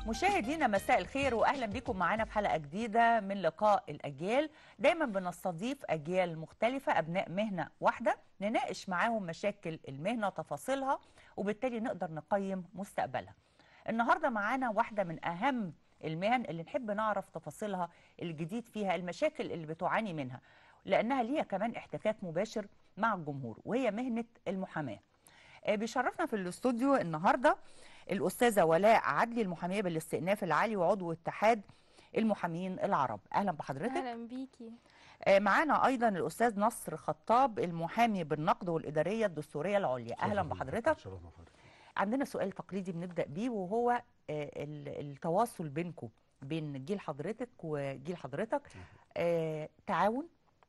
مشاهدينا مساء الخير واهلا بكم معانا في حلقه جديده من لقاء الاجيال دايما بنستضيف اجيال مختلفه ابناء مهنه واحده نناقش معاهم مشاكل المهنه تفاصيلها وبالتالي نقدر نقيم مستقبلها النهارده معانا واحده من اهم المهن اللي نحب نعرف تفاصيلها الجديد فيها المشاكل اللي بتعاني منها لانها ليها كمان احتكاك مباشر مع الجمهور وهي مهنه المحاماه آه، بيشرفنا في الاستوديو النهارده الاستاذه ولاء عدلي المحاميه بالاستئناف العالي وعضو اتحاد المحامين العرب اهلا بحضرتك اهلا بيكي آه، معانا ايضا الاستاذ نصر خطاب المحامي بالنقد والاداريه الدستوريه العليا اهلا بحضرتك شرفنا بحضرتك عندنا سؤال تقليدي بنبدا بيه وهو آه، ال- التواصل بينكم بين جيل حضرتك وجيل حضرتك آه، تعاون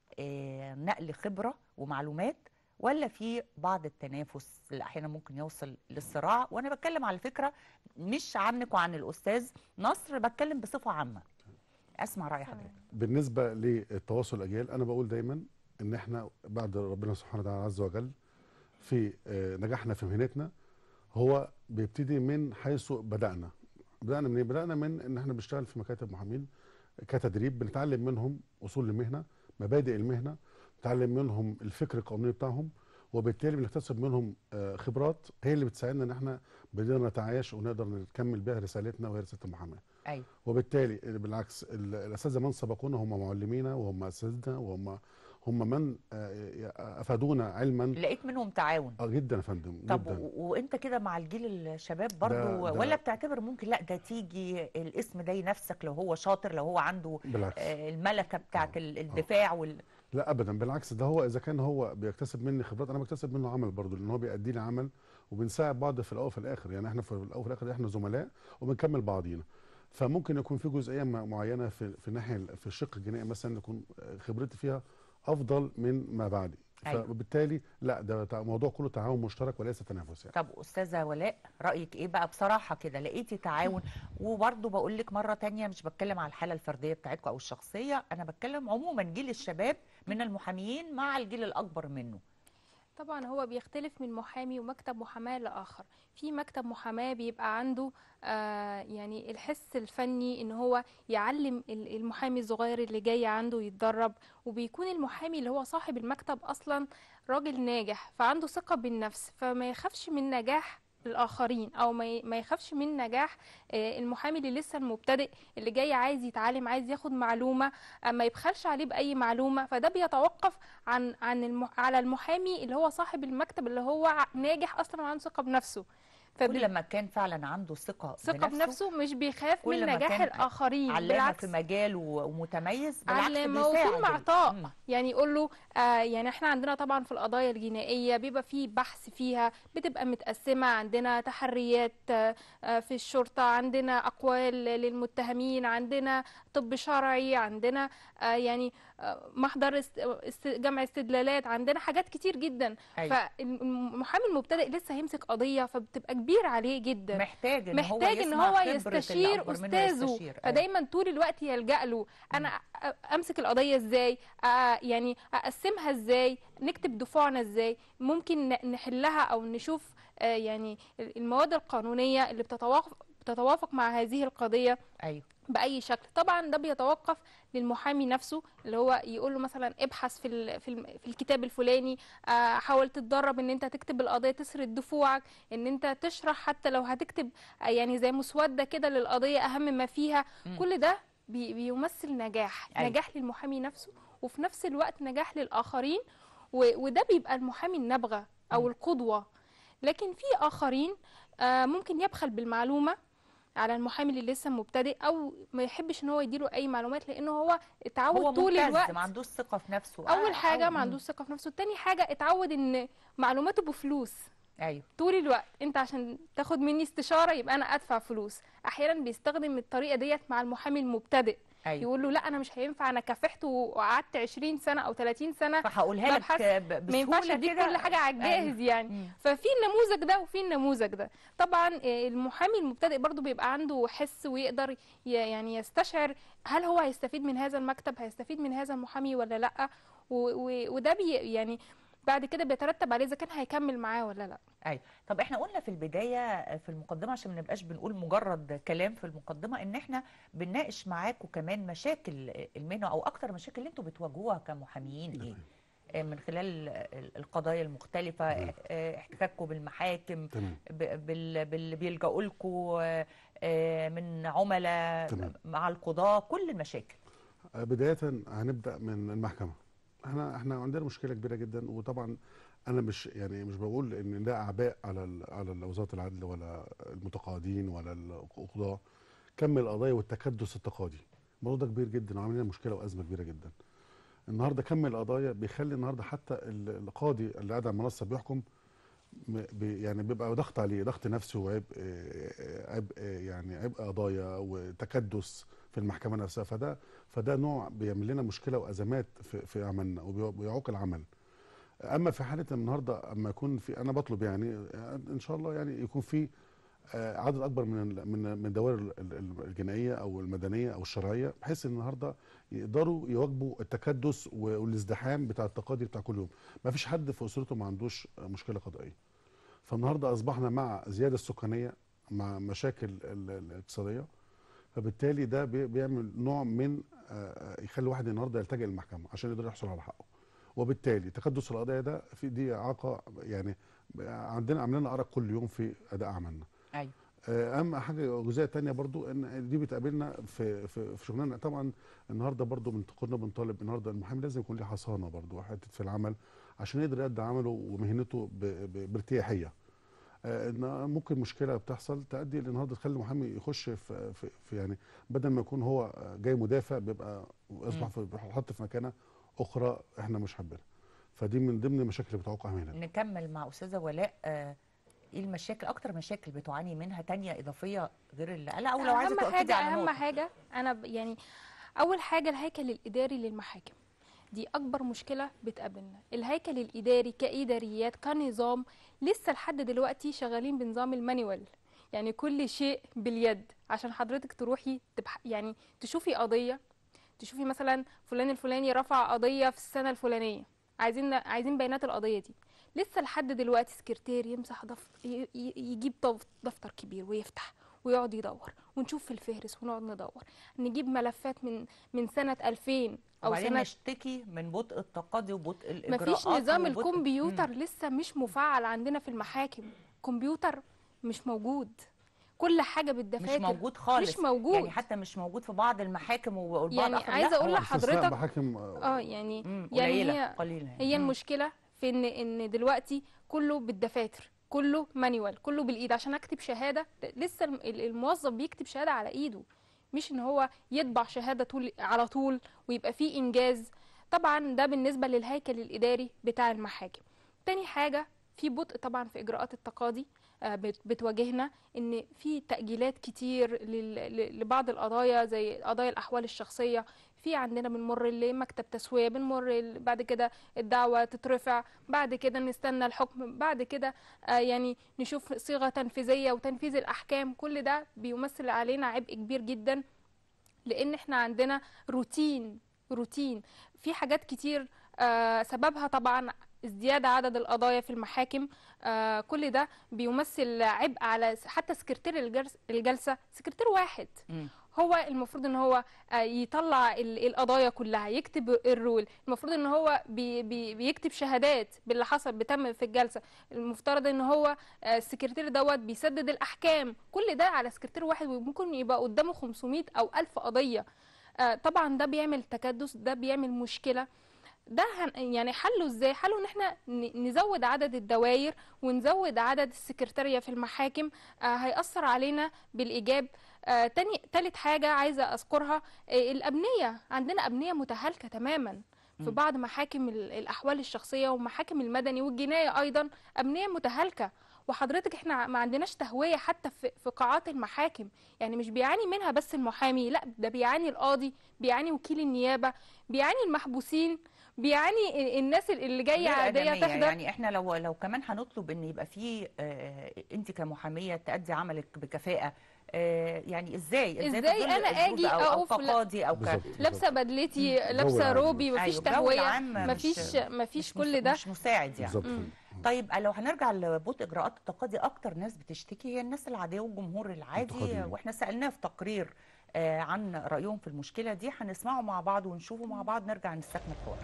آه، نقل خبره ومعلومات ولا في بعض التنافس اللي احيانا ممكن يوصل للصراع وانا بتكلم على فكره مش عنك وعن الاستاذ نصر بتكلم بصفه عامه اسمع راي حضرتك بالنسبه للتواصل الاجيال انا بقول دايما ان احنا بعد ربنا سبحانه وتعالى عز وجل في آه، نجاحنا في مهنتنا هو بيبتدي من حيث بدانا بدانا من إيه؟ بدانا من ان احنا بنشتغل في مكاتب محامين كتدريب بنتعلم منهم اصول المهنه مبادئ المهنه نتعلم منهم الفكر القانوني بتاعهم وبالتالي بنكتسب منهم آه، خبرات هي اللي بتساعدنا ان احنا بنقدر نتعايش ونقدر نكمل بيها رسالتنا وهي رساله المحاماه ايوه وبالتالي بالعكس ال- الاساتذه من سبقونا هم معلمينا وهم اساتذتنا وهم هم من آه، افادونا علما لقيت منهم تعاون اه جدا يا فندم طب جدا و- وانت كده مع الجيل الشباب برضو ده- ولا بتعتبر ممكن لا ده تيجي الاسم ده ينافسك لو هو شاطر لو هو عنده بالعكس آه، الملكه بتاعت آه، ال- الدفاع وال لا ابدا بالعكس ده هو اذا كان هو بيكتسب مني خبرات انا بكتسب منه عمل برضه لان هو بيأدي لي عمل وبنساعد بعض في الاول وفي الاخر يعني احنا في الاول وفي الاخر احنا زملاء وبنكمل بعضينا فممكن يكون في جزئيه م- معينه في في الناحيه ال- في الشق الجنائي مثلا يكون خبرتي فيها افضل من ما بعدي أيوة. فبالتالي لا ده تع- موضوع كله تعاون مشترك وليس تنافس يعني طب استاذه ولاء رايك ايه بقى بصراحه كده لقيتي تعاون وبرضو بقول لك مره تانية مش بتكلم على الحاله الفرديه بتاعتكم او الشخصيه انا بتكلم عموما جيل الشباب من المحاميين مع الجيل الاكبر منه طبعا هو بيختلف من محامي ومكتب محاماه لاخر في مكتب محاماه بيبقى عنده آه يعني الحس الفني ان هو يعلم ال- المحامي الصغير اللي جاي عنده يتدرب وبيكون المحامي اللي هو صاحب المكتب اصلا راجل ناجح فعنده ثقه بالنفس فما يخافش من نجاح الاخرين او ما ي- ما يخافش من نجاح آه، المحامي اللي لسه المبتدئ اللي جاي عايز يتعلم عايز ياخد معلومه آه، ما يبخلش عليه باي معلومه فده بيتوقف عن عن الم... على المحامي اللي هو صاحب المكتب اللي هو ع- ناجح اصلا وعنده ثقه بنفسه فبي... كل ما كان فعلا عنده ثقه ثقه بنفسه مش بيخاف كل من ما نجاح كان الاخرين علامه بالعكس في مجال و- ومتميز بالعكس علامه بيساعد ويكون ال- معطاء مم. يعني يقول له آه يعني احنا عندنا طبعا في القضايا الجنائيه بيبقى في بحث فيها بتبقى متقسمه عندنا تحريات آه آه، في الشرطه عندنا اقوال للمتهمين عندنا طب شرعي عندنا آه يعني آه محضر است... است... جمع استدلالات عندنا حاجات كتير جدا أيوة. فالمحامي المبتدئ لسه هيمسك قضيه فبتبقى كبير عليه جدا محتاج ان هو محتاج ان يسمع هو خبرة اللي يستشير أكبر منه استاذه يستشير. أيوة. فدايما طول الوقت يلجأ له انا أ- امسك القضيه ازاي آه يعني اقسمها ازاي نكتب دفوعنا ازاي ممكن ن- نحلها او نشوف آه يعني المواد القانونيه اللي بتتوافق بتتوافق مع هذه القضيه ايوه باي شكل طبعا ده بيتوقف للمحامي نفسه اللي هو يقول له مثلا ابحث في ال- في الم- في الكتاب الفلاني آه، حاول تتدرب ان انت تكتب القضيه تسرد دفوعك ان انت تشرح حتى لو هتكتب آه، يعني زي مسوده كده للقضيه اهم ما فيها مم. كل ده بي- بيمثل نجاح أيوة. نجاح للمحامي نفسه وفي نفس الوقت نجاح للاخرين و- وده بيبقى المحامي النبغه او مم. القدوه لكن في اخرين آه، ممكن يبخل بالمعلومه على المحامي اللي لسه مبتدئ او ما يحبش ان هو يديله اي معلومات لانه هو اتعود هو طول ممتاز الوقت ما عندوش ثقه في نفسه اول آه، حاجه أو- ما عندوش ثقه في نفسه تاني حاجه اتعود ان معلوماته بفلوس ايوه طول الوقت انت عشان تاخد مني استشاره يبقى انا ادفع فلوس احيانا بيستخدم الطريقه ديت مع المحامي المبتدئ ايوه يقول له لا انا مش هينفع انا كافحت وقعدت 20 سنه او 30 سنه فهقولها ببحث. لك ب- ما ينفعش بسهوله اديك كده كل حاجه على الجاهز يعني مم. ففي النموذج ده وفي النموذج ده طبعا آه، المحامي المبتدئ برضو بيبقى عنده حس ويقدر ي- يعني يستشعر هل هو هيستفيد من هذا المكتب هيستفيد من هذا المحامي ولا لا و- و- وده بي يعني بعد كده بيترتب عليه اذا كان هيكمل معاه ولا لا ايوه طب احنا قلنا في البدايه في المقدمه عشان ما نبقاش بنقول مجرد كلام في المقدمه ان احنا بنناقش معاكم كمان مشاكل المهنه او اكتر مشاكل اللي انتوا بتواجهوها كمحاميين ايه آه، من خلال ال- القضايا المختلفه تمام. آه، احتكاككم بالمحاكم تمام ب- بال- باللي بيلجأوا لكم من عملاء تمام. مع القضاة كل المشاكل آه، بداية هنبدأ من المحكمة احنا احنا عندنا مشكلة كبيرة جدا وطبعا انا مش يعني مش بقول ان ده اعباء على ال- على وزارة العدل ولا المتقاضين ولا القضاة كم القضايا والتكدس التقاضي الموضوع ده كبير جدا وعامل لنا مشكلة وازمة كبيرة جدا النهارده كم القضايا بيخلي النهارده حتى ال- القاضي اللي قاعد على المنصة بيحكم م- بي- يعني بيبقى ضغط عليه ضغط نفسي وعبء آه، عبء آه، يعني عبء قضايا وتكدس في المحكمه نفسها فده فده نوع بيعمل لنا مشكله وازمات في في عملنا وبيعوق العمل اما في حاله النهارده اما يكون في انا بطلب يعني آه، ان شاء الله يعني يكون في آه، عدد اكبر من ال- من من الدوائر ال- ال- الجنائيه او المدنيه او الشرعيه بحيث ان النهارده يقدروا يواجهوا التكدس و- والازدحام بتاع التقاضي بتاع كل يوم ما فيش حد في اسرته ما عندوش مشكله قضائيه فالنهارده اصبحنا مع زياده السكانيه مع مشاكل ال- الاقتصاديه فبالتالي ده بي- بيعمل نوع من آه، آه، يخلي الواحد النهارده يلتجئ للمحكمه عشان يقدر يحصل على حقه وبالتالي تكدس القضايا ده في دي اعاقه يعني عندنا عاملين ارق كل يوم في اداء عملنا ايوه آه، اهم حاجه جزئيه تانية برضو ان دي بتقابلنا في في, في شغلنا طبعا النهارده برضو من كنا بنطالب النهارده المحامي لازم يكون له حصانه برضو حته في العمل عشان يقدر يؤدي عمله ومهنته ب- ب- بارتياحيه آه، إن ممكن مشكله بتحصل تؤدي إن النهارده تخلي المحامي يخش في, في, في يعني بدل ما يكون هو جاي مدافع بيبقى اصبح في بيحط في مكانه اخرى احنا مش حابينها فدي من ضمن المشاكل اللي بتعوق مهنتنا نكمل مع استاذه ولاء آه، ايه المشاكل اكتر مشاكل بتعاني منها تانية اضافيه غير اللي قالها او لو عايزه اهم تؤكدي حاجه على اهم نقطه حاجه انا ب- يعني اول حاجه الهيكل الاداري للمحاكم دي اكبر مشكله بتقابلنا الهيكل الاداري كاداريات كنظام لسه لحد دلوقتي شغالين بنظام المانيوال يعني كل شيء باليد عشان حضرتك تروحي تبح يعني تشوفي قضيه تشوفي مثلا فلان الفلاني رفع قضيه في السنه الفلانيه عايزين عايزين بيانات القضيه دي لسه لحد دلوقتي سكرتير يمسح دفتر يجيب دف- دفتر كبير ويفتح ويقعد يدور ونشوف في الفهرس ونقعد ندور نجيب ملفات من من سنه 2000 او وبعدين سنه نشتكي من بطء التقاضي وبطء الاجراءات مفيش نظام وبطء- الكمبيوتر مم. لسه مش مفعل عندنا في المحاكم كمبيوتر مش موجود كل حاجه مش بالدفاتر موجود خالص مش موجود يعني حتى مش موجود في بعض المحاكم والبعض يعني آخر عايزة لا، أقول هو- لح- استثناء حضرتك- بحاكم اه يعني مم، يعني قليله هي قليله يعني. هي مم. المشكله في ان ان دلوقتي كله بالدفاتر كله مانيوال كله بالايد عشان اكتب شهاده لسه الم- ال- الموظف بيكتب شهاده على ايده مش ان هو يطبع شهاده طول على طول ويبقى فيه انجاز طبعا ده بالنسبه للهيكل الاداري بتاع المحاكم تاني حاجه في بطء طبعا في اجراءات التقاضي آه، بت- بتواجهنا ان في تاجيلات كتير لل- ل- لبعض القضايا زي قضايا الاحوال الشخصيه في عندنا بنمر لمكتب تسويه بنمر ل- بعد كده الدعوه تترفع بعد كده نستنى الحكم بعد كده آه، يعني نشوف صيغه تنفيذيه وتنفيذ الاحكام كل ده بيمثل علينا عبء كبير جدا لان احنا عندنا روتين روتين في حاجات كتير آه، سببها طبعا ازدياد عدد القضايا في المحاكم آه، كل ده بيمثل عبء على س- حتى سكرتير الجلس- الجلسه سكرتير واحد مم. هو المفروض ان هو آه، يطلع ال- القضايا كلها يكتب الرول المفروض ان هو بي بي بيكتب شهادات باللي حصل بتم في الجلسه المفترض ان هو آه، السكرتير دوت بيسدد الاحكام كل ده على سكرتير واحد وممكن يبقى قدامه 500 او 1000 قضيه آه، طبعا ده بيعمل تكدس ده بيعمل مشكله ده هن يعني حله ازاي حله ان احنا ن- نزود عدد الدوائر ونزود عدد السكرتارية في المحاكم آه هيأثر علينا بالإيجاب آه تاني تالت حاجة عايزة أذكرها آه الأبنية عندنا أبنية متهالكة تماما في مم. بعض محاكم ال- الأحوال الشخصية ومحاكم المدني والجناية أيضا أبنية متهالكة وحضرتك احنا ما عندناش تهويه حتى في في قاعات المحاكم يعني مش بيعاني منها بس المحامي لا ده بيعاني القاضي بيعاني وكيل النيابه بيعاني المحبوسين بيعاني ال- الناس اللي جايه غير عاديه آدمية. تحضر يعني احنا لو لو كمان هنطلب ان يبقى في آه، انت كمحاميه تأدي عملك بكفاءه آه، يعني ازاي ازاي, في إزاي ظل أنا الظروف آجي ده؟ او او أقف لا- كقاضي او ك بالظبط لابسه بدلتي لابسه العام. روبي مفيش أيوة، الجو تهويه العام مش- مفيش مفيش مش كل مس- ده مش مساعد يعني بالظبط مم. طيب لو هنرجع لبطء اجراءات التقاضي اكتر ناس بتشتكي هي الناس العاديه والجمهور العادي التقاضيين. واحنا سالناه في تقرير آه، عن رايهم في المشكله دي هنسمعه مع بعض ونشوفه مع بعض نرجع نستكمل الحوار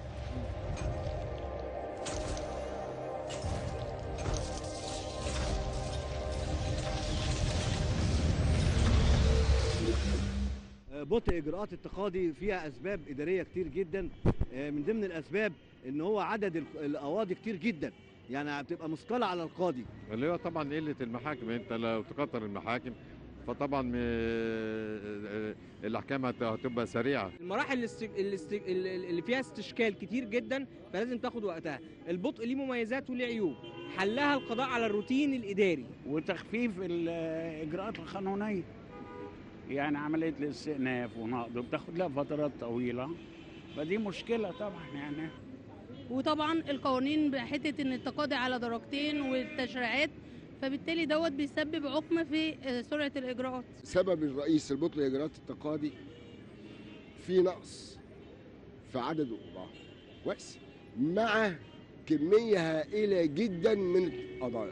بطء اجراءات التقاضي فيها اسباب اداريه كتير جدا آه، من ضمن الاسباب ان هو عدد ال- القواضي كتير جدا يعني بتبقى مثقله على القاضي اللي هو طبعا قله المحاكم انت لو تكتر المحاكم فطبعا م- الاحكام هت- هتبقى سريعه المراحل الاست... الاست... اللي فيها استشكال كتير جدا فلازم تاخد وقتها البطء ليه مميزات وليه عيوب حلها القضاء على الروتين الاداري وتخفيف الاجراءات القانونيه يعني عمليه الاستئناف ونقض بتاخد لها فترات طويله فدي مشكله طبعا يعني وطبعا القوانين بحته ان التقاضي على درجتين والتشريعات فبالتالي دوت بيسبب عقم في آه، سرعه الاجراءات السبب الرئيسي لبطء اجراءات التقاضي في نقص في عدد القضاة كويس مع كمية هائلة جدا من القضايا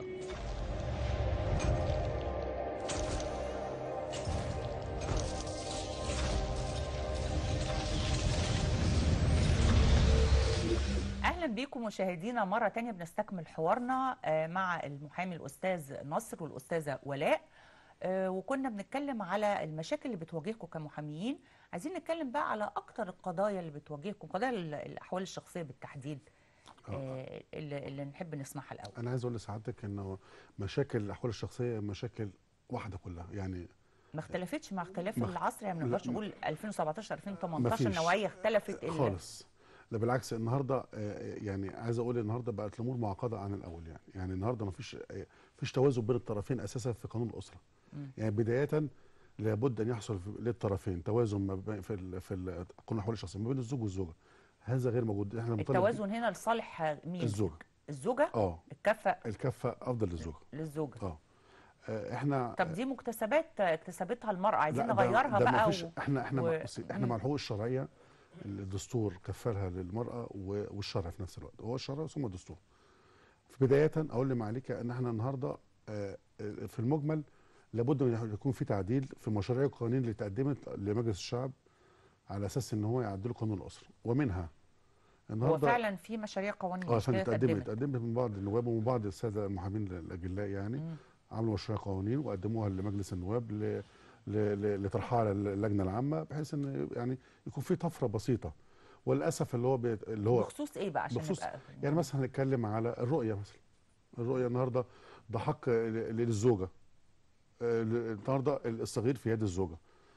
اهلا بيكم مشاهدينا مره تانية بنستكمل حوارنا آه، مع المحامي الاستاذ نصر والاستاذه ولاء آه، وكنا بنتكلم على المشاكل اللي بتواجهكم كمحاميين عايزين نتكلم بقى على اكتر القضايا اللي بتواجهكم قضايا ال- الاحوال الشخصيه بالتحديد آه، اللي, اللي نحب نسمعها الاول انا عايز اقول لسعادتك انه مشاكل الاحوال الشخصيه مشاكل واحده كلها يعني ما اختلفتش مع اختلاف ما- العصر يعني ما لا، نقدرش ما- نقول 2017 2018 مفيش. النوعيه اختلفت إلا- خالص لا بالعكس النهارده آه، يعني عايز اقول النهارده بقت الامور معقده عن الاول يعني يعني النهارده ما فيش فيش توازن بين الطرفين اساسا في قانون الاسره مم. يعني بدايه لابد ان يحصل في- للطرفين توازن ما بين- في ال- في ال- قانون الاحوال الشخصيه ما بين الزوج والزوجه هذا غير موجود احنا بنطالب التوازن هنا لصالح مين الزوج الزوجه اه الكفه الكفه افضل للزوجه للزوجه اه آه، احنا طب دي مكتسبات اكتسبتها المرأة عايزين لا، ده- نغيرها ده بقى مفيش- احنا احنا و- مع بصي، احنا مم. مع الحقوق الشرعيه الدستور كفلها للمراه و- والشرع في نفس الوقت هو الشرع ثم الدستور في بدايه اقول لمعاليك ان احنا النهارده آه، آه، في المجمل لابد من يكون في تعديل في مشاريع القوانين اللي تقدمت لمجلس الشعب على اساس ان هو يعدلوا قانون الاسره ومنها هو فعلا في مشاريع قوانين اه عشان كده اتقدمت اتقدمت اتقدمت من بعض النواب ومن بعض الساده المحامين الاجلاء يعني مم. عملوا مشروع قوانين وقدموها لمجلس النواب ل... ل... ل... لطرحها على اللجنه العامه بحيث ان يعني يكون في طفره بسيطه وللاسف اللي هو بي... اللي هو بخصوص ايه بقى عشان بخصوص- نبقى يعني مثلا هنتكلم على الرؤيه مثلا الرؤيه النهارده ده حق ل- للزوجه آه، ل- النهارده الصغير في يد الزوجه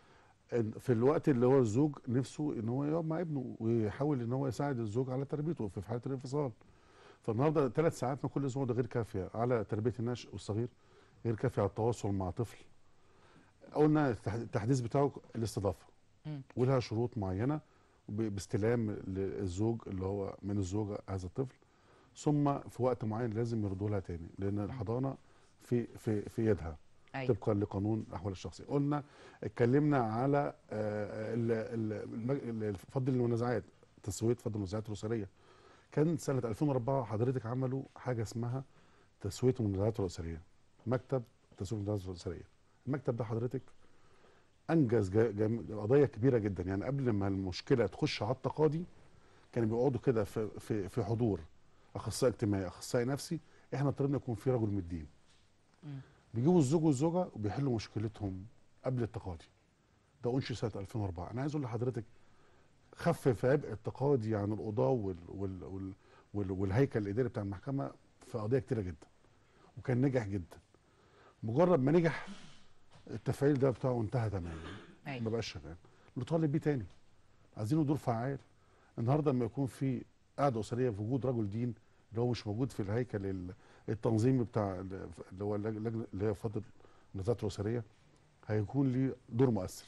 إن في الوقت اللي هو الزوج نفسه ان هو يقعد مع ابنه ويحاول ان هو يساعد الزوج على تربيته في حاله الانفصال فالنهارده ثلاث ساعات من كل اسبوع ده غير كافيه على تربيه الناشئ والصغير غير كافيه على التواصل مع طفل قلنا التح- التحديث بتاعه الاستضافه مم. ولها شروط معينه ب- باستلام للزوج اللي هو من الزوجه هذا الطفل ثم في وقت معين لازم يردوا لها تاني لان الحضانه في في في يدها أيوة. طبقا لقانون الاحوال الشخصيه قلنا اتكلمنا على آه، ال- ال- المج- ال- فض المنازعات تسويه فض المنازعات الاسريه كان سنه 2004 حضرتك عملوا حاجه اسمها تسويه المنازعات الاسريه مكتب تسويه المنازعات الاسريه المكتب ده حضرتك انجز جا- جام- قضايا كبيره جدا يعني قبل ما المشكله تخش على التقاضي كانوا بيقعدوا كده في في في حضور اخصائي اجتماعي اخصائي نفسي احنا طلبنا يكون في رجل من الدين مم. بيجيبوا الزوج والزوجه وبيحلوا مشكلتهم قبل التقاضي ده انشئ سنه 2004 انا عايز اقول لحضرتك خفف عبء التقاضي عن القضاه وال وال وال وال والهيكل الاداري بتاع المحكمه في قضايا كتيره جدا وكان نجح جدا مجرد ما نجح التفعيل ده بتاعه انتهى تماما أيوة. ما بقاش شغال نطالب بيه تاني عايزينه دور فعال النهارده لما يكون في قعده اسريه في وجود رجل دين اللي هو مش موجود في الهيكل ال- التنظيم بتاع ال- اللي هو اللج- اللجنه اللي هي فضل النزاعات الاسريه هيكون ليه دور مؤثر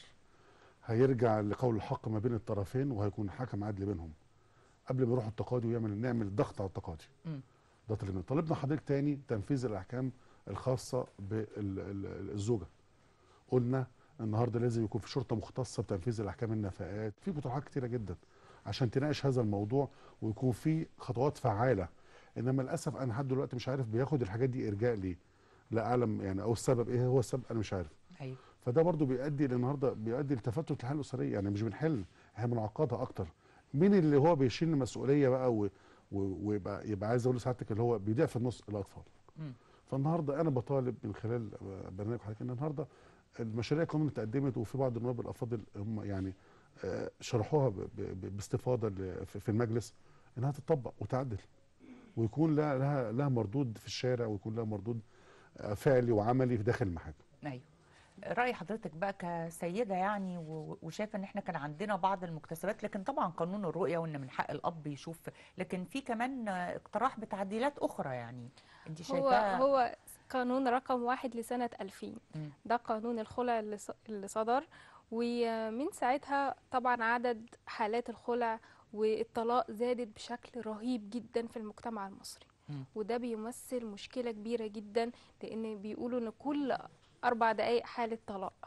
هيرجع لقول الحق ما بين الطرفين وهيكون حكم عدل بينهم قبل ما يروح التقاضي ويعمل نعمل ضغط على التقاضي مم. ده طلبنا طلبنا حضرتك تاني تنفيذ الاحكام الخاصه بالزوجه قلنا النهارده لازم يكون في شرطه مختصه بتنفيذ الاحكام النفقات في بطولات كتيره جدا عشان تناقش هذا الموضوع ويكون في خطوات فعاله انما للاسف انا لحد دلوقتي مش عارف بياخد الحاجات دي ارجاء ليه لا اعلم يعني او السبب ايه هو السبب انا مش عارف ايوه فده برضو بيؤدي النهارده بيؤدي لتفتت الحياه الاسريه يعني مش بنحل احنا بنعقدها اكتر مين اللي هو بيشيل المسؤوليه بقى و- و- ويبقى يبقى عايز اقول لسعادتك اللي هو بيضيع في النص الاطفال مم. فالنهارده انا بطالب من خلال برنامج حضرتك ان النهارده المشاريع القانون اللي اتقدمت وفي بعض النواب الافاضل هم يعني آه، شرحوها ب- ب- باستفاضه ل- في في المجلس انها تطبق وتعدل ويكون لها لها لها مردود في الشارع ويكون لها مردود آه، فعلي وعملي في داخل المحاكم ايوه رأي حضرتك بقى كسيدة يعني و- وشايفة ان احنا كان عندنا بعض المكتسبات لكن طبعا قانون الرؤية وان من حق الأب يشوف لكن في كمان اقتراح بتعديلات أخرى يعني انت هو شايفاها هو قانون رقم واحد لسنة 2000 مم. ده قانون الخلع اللي ص- اللي صدر ومن ساعتها طبعا عدد حالات الخلع والطلاق زادت بشكل رهيب جدا في المجتمع المصري مم. وده بيمثل مشكلة كبيرة جدا لأن بيقولوا إن كل أربع دقايق حالة طلاق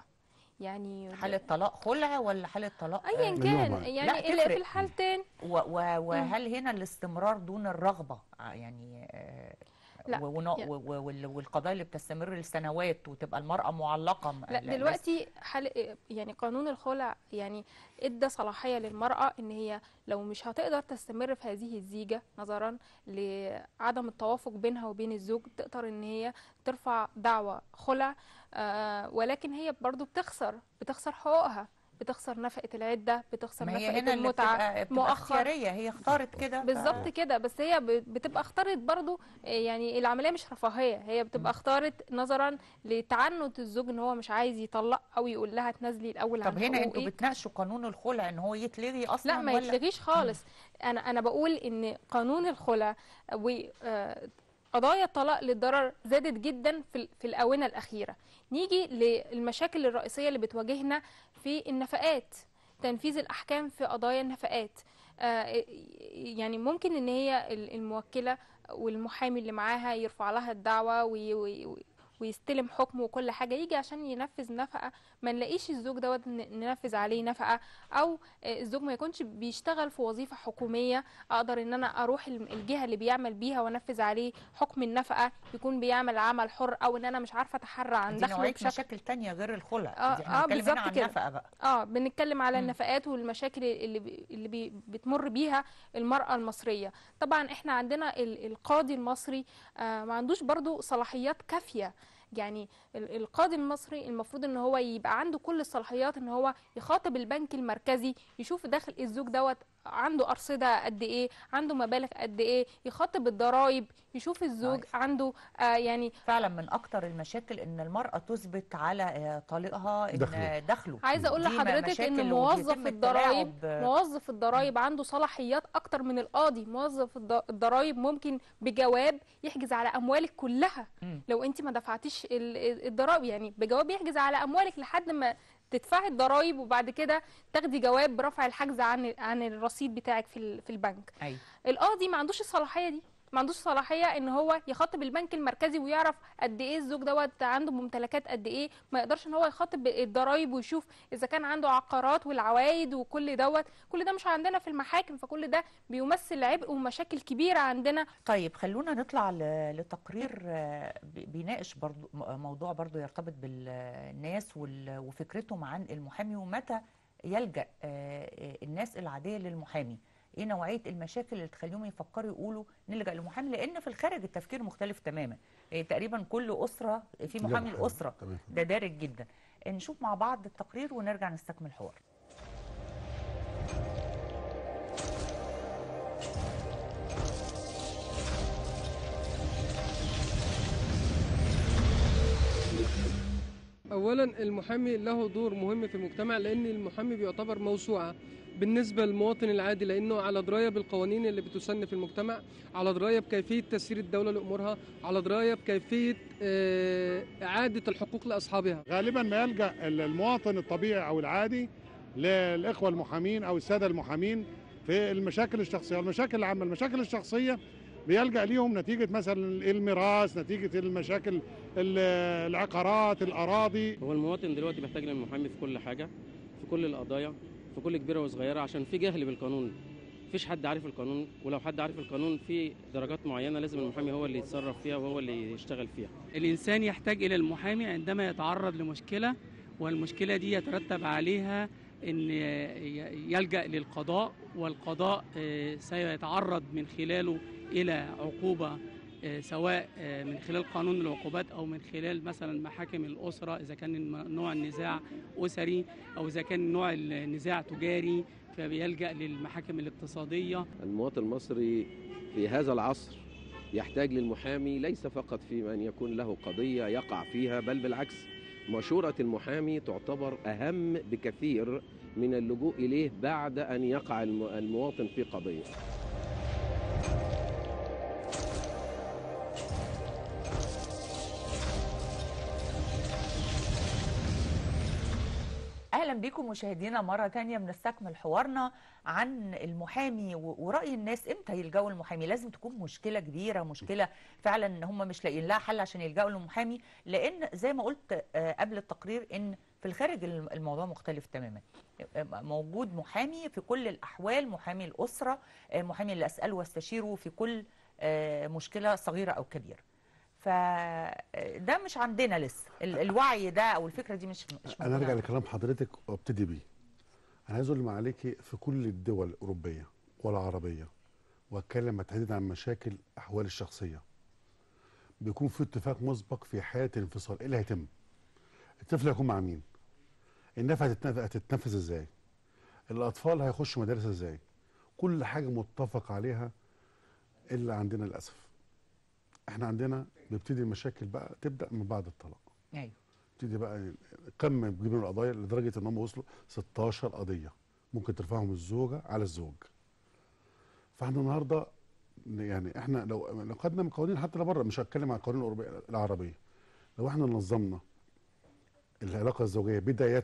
يعني حالة طلاق خلع ولا حالة طلاق أيا آه، كان مليون يعني لا، اللي في تفرق. الحالتين و- و- وهل هنا الاستمرار دون الرغبة آه، يعني آه، لا، و- ون- يعني- و- و- وال- والقضايا اللي بتستمر لسنوات وتبقى المرأة معلقة م- لا لا- دلوقتي حل... يعني قانون الخلع يعني ادى صلاحيه للمراه ان هي لو مش هتقدر تستمر في هذه الزيجه نظرا لعدم التوافق بينها وبين الزوج تقدر ان هي ترفع دعوى خلع آه ولكن هي برضو بتخسر بتخسر حقوقها بتخسر نفقه العده بتخسر ما هي نفقه هنا اللي المتعه بتبقى, بتبقى مؤخر. اختيارية هي اختارت كده ف- بالظبط كده بس هي ب- بتبقى اختارت برضو آه، يعني العمليه مش رفاهيه هي بتبقى اختارت نظرا لتعنت الزوج ان هو مش عايز يطلق او يقول لها تنازلي الاول طب عن هنا انتوا حقوقي. بتناقشوا قانون الخلع ان هو يتلغي اصلا لا ما ولا يتلغيش خالص انا انا بقول ان قانون الخلع وقضايا الطلاق للضرر زادت جدا في ال- في الاونه الاخيره نيجي للمشاكل الرئيسيه اللي بتواجهنا في النفقات تنفيذ الاحكام في قضايا النفقات آه، يعني ممكن ان هي ال- الموكله والمحامي اللي معاها يرفع لها الدعوه وي وي ويستلم حكم وكل حاجه يجي عشان ينفذ نفقه ما نلاقيش الزوج دوت ن- ننفذ عليه نفقه او آه، الزوج ما يكونش بيشتغل في وظيفه حكوميه اقدر ان انا اروح الم- الجهه اللي بيعمل بيها وانفذ عليه حكم النفقه يكون بيعمل عمل حر او ان انا مش عارفه اتحرى عن دي دخله نوعية بشكل مشاكل تانية غير الخلع آه، دي احنا آه، بنتكلم هنا بالظبط عن كده. نفقة بقى اه بنتكلم على مم. النفقات والمشاكل اللي بي اللي بي بتمر بيها المرأة المصرية طبعا احنا عندنا ال- القاضي المصري آه ما عندوش برضو صلاحيات كافية يعني ال- القاضي المصري المفروض ان هو يبقى عنده كل الصلاحيات ان هو يخاطب البنك المركزي يشوف داخل الزوج دوت عنده أرصدة قد ايه عنده مبالغ قد ايه يخاطب الضرايب يشوف الزوج صحيح. عنده آه يعني فعلا من اكتر المشاكل ان المرأة تثبت على آه، طليقها ان دخله. دخله عايزه اقول دي م- لحضرتك مشاكل ان وبيتم موظف الضرايب التلاعب، آه، موظف الضرايب عنده صلاحيات اكتر من القاضي موظف الض- الضرايب ممكن بجواب يحجز على اموالك كلها مم. لو انت ما دفعتيش ال- ال- الضرايب يعني بجواب يحجز على اموالك لحد ما تدفعي الضرايب وبعد كده تاخدي جواب برفع الحجز عن عن الرصيد بتاعك في ال- في البنك ايوه القاضي ما عندوش الصلاحيه دي ما عندوش صلاحيه ان هو يخاطب البنك المركزي ويعرف قد ايه الزوج دوت عنده ممتلكات قد ايه ما يقدرش ان هو يخاطب الضرايب ويشوف اذا كان عنده عقارات والعوائد وكل دوت كل ده مش عندنا في المحاكم فكل ده بيمثل عبء ومشاكل كبيره عندنا طيب خلونا نطلع ل- لتقرير آه، بي- بيناقش برضو م- موضوع برضو يرتبط بالناس وال- وفكرتهم عن المحامي ومتى يلجأ آه، آه، الناس العادية للمحامي ايه نوعية المشاكل اللي تخليهم يفكروا يقولوا نلجأ للمحامي لان في الخارج التفكير مختلف تماما آه، تقريبا كل أسرة في ليها محامي محامي. الأسرة تمام. ده دارج جدا نشوف مع بعض التقرير ونرجع نستكمل الحوار اولا المحامي له دور مهم في المجتمع لان المحامي بيعتبر موسوعه بالنسبه للمواطن العادي لانه على درايه بالقوانين اللي بتسن في المجتمع على درايه بكيفيه تسيير الدوله لامورها على درايه بكيفيه آه، اعاده الحقوق لاصحابها غالبا ما يلجا المواطن الطبيعي او العادي للاخوه المحامين او الساده المحامين في المشاكل الشخصيه والمشاكل العامه المشاكل الشخصيه بيلجا ليهم نتيجه مثلا الميراث نتيجه المشاكل ال- العقارات الاراضي هو المواطن دلوقتي بيحتاج للمحامي في كل حاجه في كل القضايا في كل كبيره وصغيره عشان في جهل بالقانون مفيش حد عارف القانون ولو حد عارف القانون في درجات معينه لازم المحامي هو اللي يتصرف فيها وهو اللي يشتغل فيها الإنسان يحتاج إلى المحامي عندما يتعرض لمشكلة والمشكلة دي يترتب عليها أن يلجأ للقضاء والقضاء آه، سيتعرض من خلاله إلى عقوبة آه، سواء آه، من خلال قانون العقوبات أو من خلال مثلا محاكم الأسرة إذا كان الم- نوع النزاع أسري أو إذا كان نوع النزاع تجاري فبيلجأ للمحاكم الاقتصادية المواطن المصري في هذا العصر يحتاج للمحامي ليس فقط في أن يكون له قضية يقع فيها بل بالعكس مشورة المحامي تعتبر أهم بكثير من اللجوء إليه بعد أن يقع الم- المواطن في قضية اهلا بكم مشاهدينا مره تانية بنستكمل حوارنا عن المحامي و- وراي الناس امتى يلجأوا للمحامي لازم تكون مشكله كبيره مشكله فعلا ان هم مش لاقيين لها حل عشان يلجأوا للمحامي لان زي ما قلت آه، قبل التقرير ان في الخارج الم- الموضوع مختلف تماما آه، موجود محامي في كل الاحوال محامي الاسره آه، محامي اللي اساله واستشيره في كل آه، مشكله صغيره او كبيره فده مش عندنا لسه ال- الوعي ده او الفكره دي مش مش انا موجودة ارجع لكلام حضرتك وابتدي بيه انا عايز اقول عليكي في كل الدول الاوروبيه والعربيه واتكلم تحديدا عن مشاكل احوال الشخصيه بيكون في اتفاق مسبق في حاله الانفصال ايه اللي هيتم الطفل هيكون مع مين النفقه هتتنف- هتتنفذ ازاي الاطفال هيخشوا مدارس ازاي كل حاجه متفق عليها الا عندنا للاسف احنا عندنا بيبتدي المشاكل بقى تبدا من بعد الطلاق ايوه تبتدي بقى كم بتجيب من القضايا لدرجه ان هم وصلوا 16 قضيه ممكن ترفعهم الزوجه على الزوج فاحنا النهارده يعني احنا لو لو خدنا من قوانين حتى لبره مش هتكلم عن القوانين الاوروبيه العربيه لو احنا نظمنا العلاقه الزوجيه بدايه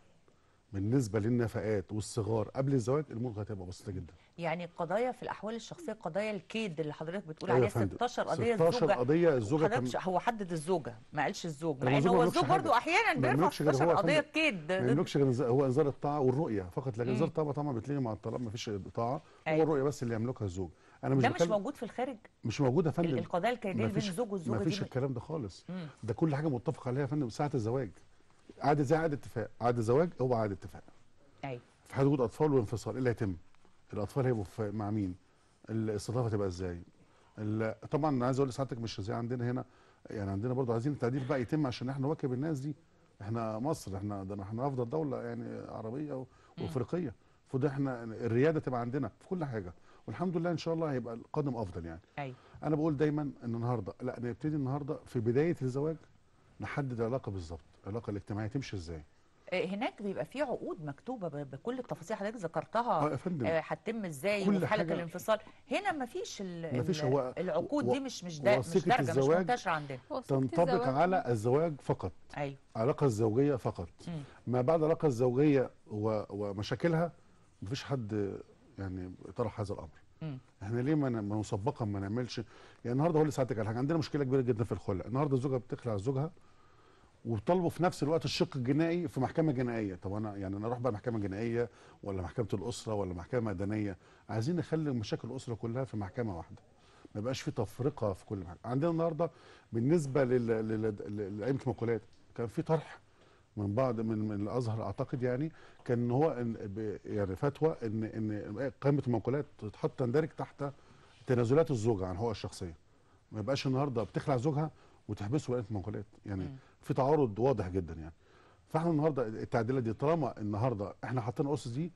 بالنسبه للنفقات والصغار قبل الزواج الامور هتبقى بسيطه جدا يعني قضايا في الاحوال الشخصيه قضايا الكيد اللي حضرتك بتقول أيوة عليها يا فندم. 16 قضيه 16 الزوجه قضية الزوجة حضرتك كان- ش- هو حدد الزوجه ما قالش الزوج لما مع ان الزوج ما هو يملكش الزوج حاجة. برضه احيانا ما بيرفع يملكش غير 16 هو يا قضيه فندم. كيد ما يملكش غير إنذار- هو انذار الطاعه والرؤيه فقط لكن مم. انذار الطاعه طبعا بتلاقي مع الطلاق ما فيش طاعه هو أيوة. الرؤيه بس اللي يملكها الزوج انا مش ده مش بتكلم- موجود في الخارج مش موجوده يا ال- فندم القضايا الكيديه اللي بين مفيش- الزوج والزوجه مفيش دي الكلام ده خالص مم. ده كل حاجه متفق عليها يا فندم ساعه الزواج عقد زي عقد اتفاق عقد زواج هو عقد اتفاق ايوه في حال وجود اطفال وانفصال ايه اللي هيتم الاطفال هيبقوا في- مع مين الاستضافه تبقى ازاي ال- طبعا انا عايز اقول لسعادتك مش زي عندنا هنا يعني عندنا برضو عايزين التعديل بقى يتم عشان احنا نواكب الناس دي احنا مصر احنا ده احنا افضل دوله يعني عربيه و- وافريقيه فده احنا الرياده تبقى عندنا في كل حاجه والحمد لله ان شاء الله هيبقى القادم افضل يعني ايوه انا بقول دايما ان النهارده لا نبتدي النهارده في بدايه الزواج نحدد العلاقه بالظبط العلاقه الاجتماعيه تمشي ازاي آه، هناك بيبقى في عقود مكتوبه ب- بكل التفاصيل حضرتك ذكرتها اه يا فندم. آه، هتتم ازاي كل وفي حاله حاجة- الانفصال هنا مفيش ال- مفيش ال- هو العقود و- دي مش مش دا مش وثيقة دارجه مش الزواج منتشره عندنا تنطبق على الزواج فقط ايوه العلاقه الزوجيه فقط مم. ما بعد العلاقه الزوجيه و... ومشاكلها مفيش حد يعني طرح هذا الامر مم. احنا ليه ما ن- ما مسبقا ما نعملش يعني النهارده هقول لسعادتك على حاجه عندنا مشكله كبيره جدا في الخلع النهارده الزوجه بتخلع زوجها وبيطالبوا في نفس الوقت الشق الجنائي في محكمه جنائيه طب انا يعني انا اروح بقى محكمه جنائيه ولا محكمه الاسره ولا محكمه مدنيه عايزين نخلي مشاكل الاسره كلها في محكمه واحده ما يبقاش في تفرقه في كل محكمه عندنا النهارده بالنسبه لل- لل- لل- لائمه المقولات كان في طرح من بعض من من الازهر اعتقد يعني كان إن هو إن ب- يعني فتوى ان ان قائمه المنقولات تتحط تندرج تحت تنازلات الزوجه عن حقوقها الشخصيه ما يبقاش النهارده بتخلع زوجها وتحبسه بقيه المنقولات يعني مم. في تعارض واضح جدا يعني فاحنا النهارده التعديلات دي طالما النهارده احنا حاطين الاسس دي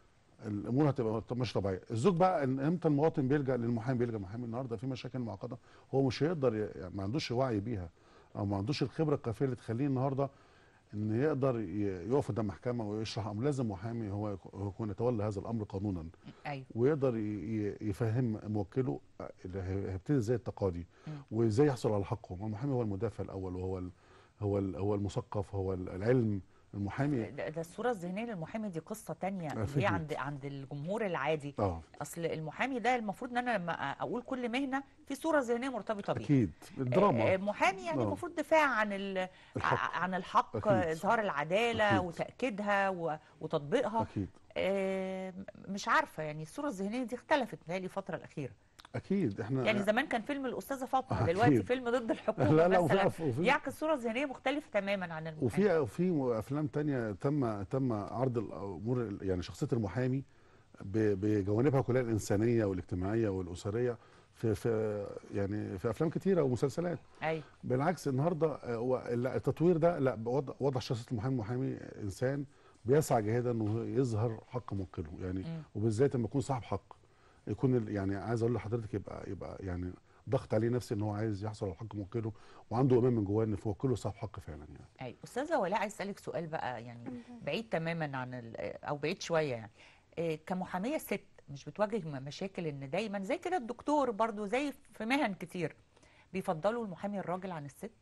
الامور هتبقى مش طبيعيه الزوج بقى إن امتى المواطن بيلجا للمحامي بيلجا للمحامي النهارده في مشاكل معقده هو مش هيقدر ي- يعني ما عندوش وعي بيها او ما عندوش الخبره الكافيه اللي تخليه النهارده ان يقدر ي- يقف قدام محكمه ويشرح امر لازم محامي هو يك- هو يكون يتولى هذا الامر قانونا ايوه ويقدر ي- ي- يفهم موكله اللي هي- هيبتدي ازاي التقاضي مم. وازاي يحصل على حقه ما المحامي هو المدافع الاول وهو ال هو ال هو المثقف هو ال- العلم المحامي ده, ده الصوره الذهنيه للمحامي دي قصه تانية اللي أكيد. هي عند عند الجمهور العادي اه اصل المحامي ده المفروض ان انا لما اقول كل مهنه في صوره ذهنيه مرتبطه بيها اكيد الدراما آه، محامي يعني آه. المفروض دفاع عن ال- الحق. عن الحق أكيد. اظهار العداله أكيد. وتاكيدها و- وتطبيقها اكيد آه، مش عارفه يعني الصوره الذهنيه دي اختلفت بتهيألي الفتره الاخيره اكيد احنا يعني زمان كان فيلم الاستاذه فاطمه أكيد. دلوقتي فيلم ضد الحكومه لا، لا، وفي- مثلا وفي- يعكس صوره ذهنيه مختلفه تماما عن المحامي وفي وفي افلام تانية تم تم عرض الامور ال- يعني شخصيه المحامي ب- بجوانبها كلها الانسانيه والاجتماعيه والاسريه في في يعني في افلام كتيره ومسلسلات ايوه بالعكس النهارده آه، هو لا، التطوير ده لا وضع, وضع شخصيه المحامي محامي انسان بيسعى جاهدا انه يظهر حق موكله يعني مم. وبالذات لما يكون صاحب حق يكون ال- يعني عايز اقول لحضرتك يبقى يبقى يعني ضغط عليه نفسي ان هو عايز يحصل على حق موكله وعنده ايمان من جواه ان في موكله صاحب حق فعلا يعني ايوه استاذه ولاء عايز اسالك سؤال بقى يعني بعيد تماما عن ال- او بعيد شويه يعني إيه، كمحاميه ست مش بتواجه م- مشاكل ان دايما زي كده الدكتور برضو زي في مهن كتير بيفضلوا المحامي الراجل عن الست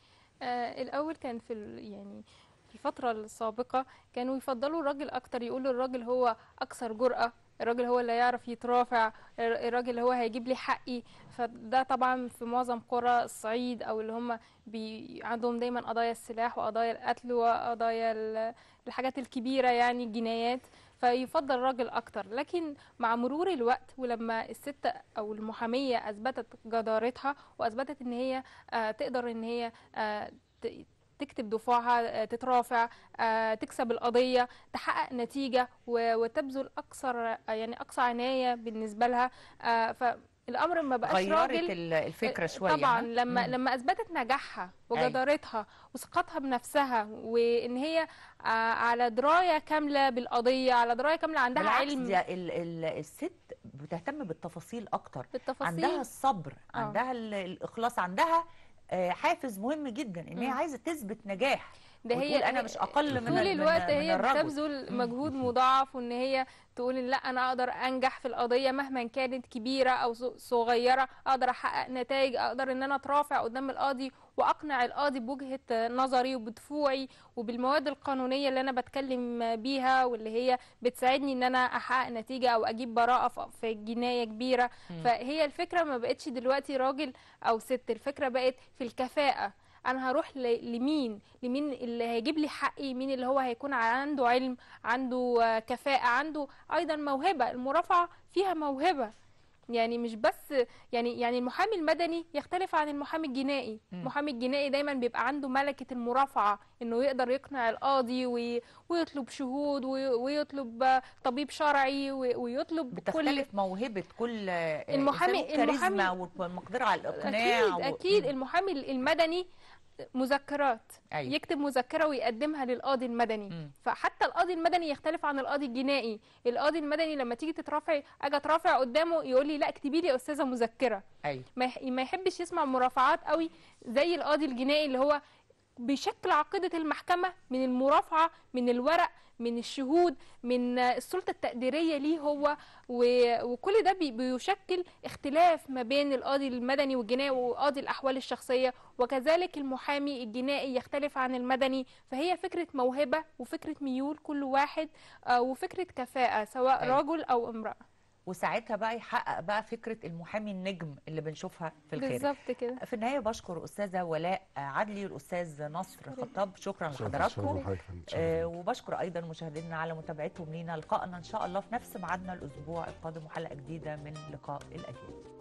آه الأول كان في ال- يعني في الفترة السابقة كانوا يفضلوا الراجل أكتر يقولوا الراجل هو أكثر جرأة الراجل هو اللي يعرف يترافع الر- الراجل اللي هو هيجيب لي حقي فده طبعا في معظم قرى الصعيد أو اللي هم بي عندهم دايما قضايا السلاح وقضايا القتل وقضايا ال- الحاجات الكبيرة يعني الجنايات فيفضل الراجل أكتر لكن مع مرور الوقت ولما الست أو المحامية أثبتت جدارتها وأثبتت إن هي آه، تقدر إن هي آه، ت- تكتب دفاعها آه، تترافع آه، تكسب القضية تحقق نتيجة و- وتبذل أكثر آه، يعني أقصى عناية بالنسبة لها آه، فالأمر ما بقاش غيرت راجل ال- الفكره آه، شويه طبعا ها؟ لما مم. لما اثبتت نجاحها أيوة. وجدارتها وثقتها بنفسها وان هي آه، على درايه كامله بالقضيه على درايه كامله عندها بالعكس علم دي ال ال الست بتهتم بالتفاصيل اكتر بالتفاصيل عندها الصبر آه. عندها ال- الاخلاص عندها آه، حافز مهم جدا ان هي مم. عايزه تثبت نجاح ده وتقول هي انا مش اقل من طول ال- الوقت من, هي من الرجل بتبذل مم. مجهود مضاعف وان هي تقول إن لا انا اقدر انجح في القضيه مهما كانت كبيره او ص- صغيره اقدر احقق نتائج اقدر ان انا اترافع قدام القاضي واقنع القاضي بوجهه نظري وبدفوعي وبالمواد القانونيه اللي انا بتكلم بيها واللي هي بتساعدني ان انا احقق نتيجه او اجيب براءه ف- في جنايه كبيره مم. فهي الفكره ما بقتش دلوقتي راجل او ست الفكره بقت في الكفاءه انا هروح ل- لمين لمين اللي هيجيب لي حقي مين اللي هو هيكون عنده علم عنده آه، كفاءة عنده ايضا موهبة المرافعة فيها موهبة يعني مش بس يعني يعني المحامي المدني يختلف عن المحامي الجنائي مم. المحامي الجنائي دايما بيبقى عنده ملكة المرافعة انه يقدر يقنع القاضي وي- ويطلب شهود وي- ويطلب آه، طبيب شرعي وي- ويطلب كل بتختلف موهبه كل آه، المحامي- إنسان والكاريزما المحامي- والمقدره على الاقناع اكيد و- اكيد مم. المحامي المدني مذكرات أيوة. يكتب مذكره ويقدمها للقاضي المدني مم. فحتى القاضي المدني يختلف عن القاضي الجنائي القاضي المدني لما تيجي تترافعي اجي اترافع قدامه يقول لي لا اكتبي لي يا استاذه مذكره ايوه ما يح- ما يحبش يسمع مرافعات قوي زي القاضي الجنائي اللي هو بيشكل عقيدة المحكمة من المرافعة من الورق من الشهود من آه، السلطة التقديرية ليه هو و- وكل ده بي- بيشكل اختلاف ما بين القاضي المدني والجنائي وقاضي الأحوال الشخصية وكذلك المحامي الجنائي يختلف عن المدني فهي فكرة موهبة وفكرة ميول كل واحد آه، وفكرة كفاءة سواء أيوة. رجل أو امرأة وساعتها بقى يحقق بقى فكره المحامي النجم اللي بنشوفها في الخارج بالظبط كده في النهايه بشكر استاذه ولاء عدلي والاستاذ نصر خطاب شكرا شكراً لحضراتكم لحضرتك. آه وبشكر ايضا مشاهدينا على متابعتهم لينا لقائنا ان شاء الله في نفس ميعادنا الاسبوع القادم وحلقه جديده من لقاء الاجيال